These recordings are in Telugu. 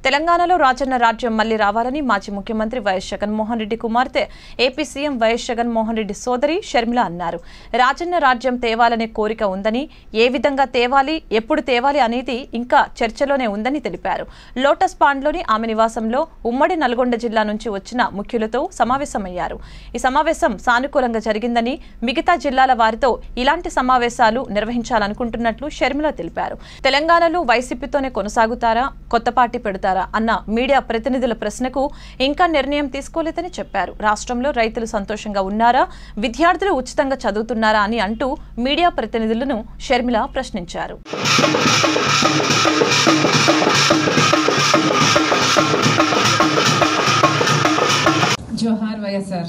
తెలంగాణలో రాజన్న రాజ్యం మళ్లీ రావాలని మాజీ ముఖ్యమంత్రి వైఎస్ జగన్మోహన్ రెడ్డి కుమార్తె ఏపీ సీఎం వైఎస్ జగన్మోహన్ రెడ్డి సోదరి షర్మిల అన్నారు రాజన్న రాజ్యం తేవాలనే కోరిక ఉందని ఏ విధంగా తేవాలి ఎప్పుడు తేవాలి అనేది ఇంకా చర్చలోనే ఉందని తెలిపారు లోటస్ పాండ్లోని ఆమె నివాసంలో ఉమ్మడి నల్గొండ జిల్లా నుంచి వచ్చిన ముఖ్యులతో సమావేశమయ్యారు ఈ సమావేశం సానుకూలంగా జరిగిందని మిగతా జిల్లాల వారితో ఇలాంటి సమావేశాలు నిర్వహించాలనుకుంటున్నట్లు షర్మిల తెలిపారు తెలంగాణలో వైసీపీతోనే కొనసాగుతారా కొత్త పార్టీ పెడతారా అన్న మీడియా ప్రతినిధుల ప్రశ్నకు ఇంకా నిర్ణయం తీసుకోలేదని చెప్పారు రాష్ట్రంలో రైతులు సంతోషంగా ఉన్నారా విద్యార్థులు ఉచితంగా చదువుతున్నారా అని అంటూ మీడియా ప్రతినిధులను షర్మిల ప్రశ్నించారు జోహార్ వైఎస్ఆర్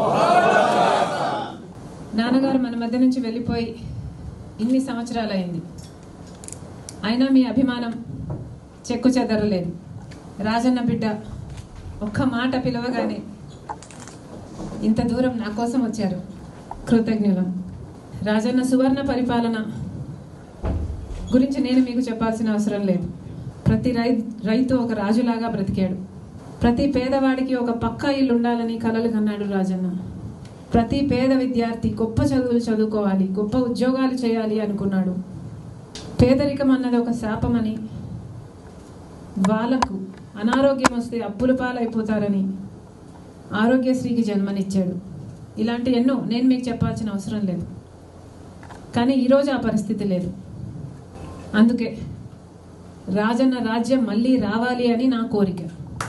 నాన్నగారు మన మధ్య నుంచి వెళ్ళిపోయి ఇన్ని సంవత్సరాలైంది అయినా మీ అభిమానం చెక్కు చెదరలేదు రాజన్న బిడ్డ ఒక్క మాట పిలవగానే ఇంత దూరం నా కోసం వచ్చారు కృతజ్ఞులం రాజన్న సువర్ణ పరిపాలన గురించి నేను మీకు చెప్పాల్సిన అవసరం లేదు ప్రతి రై రైతు ఒక రాజులాగా బ్రతికాడు ప్రతి పేదవాడికి ఒక పక్కా ఇల్లు ఉండాలని కలలు కన్నాడు రాజన్న ప్రతి పేద విద్యార్థి గొప్ప చదువులు చదువుకోవాలి గొప్ప ఉద్యోగాలు చేయాలి అనుకున్నాడు పేదరికం అన్నది ఒక శాపమని వాళ్ళకు అనారోగ్యం వస్తే అప్పుల పాలైపోతారని ఆరోగ్యశ్రీకి జన్మనిచ్చాడు ఇలాంటి ఎన్నో నేను మీకు చెప్పాల్సిన అవసరం లేదు కానీ ఈరోజు ఆ పరిస్థితి లేదు అందుకే రాజన్న రాజ్యం మళ్ళీ రావాలి అని నా కోరిక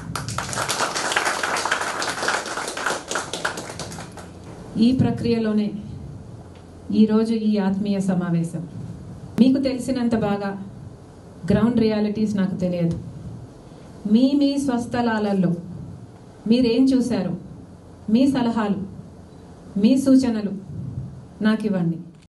ఈ ప్రక్రియలోనే ఈరోజు ఈ ఆత్మీయ సమావేశం మీకు తెలిసినంత బాగా గ్రౌండ్ రియాలిటీస్ నాకు తెలియదు మీ మీ స్వస్థలాలలో మీరేం చూశారు మీ సలహాలు మీ సూచనలు నాకు ఇవ్వండి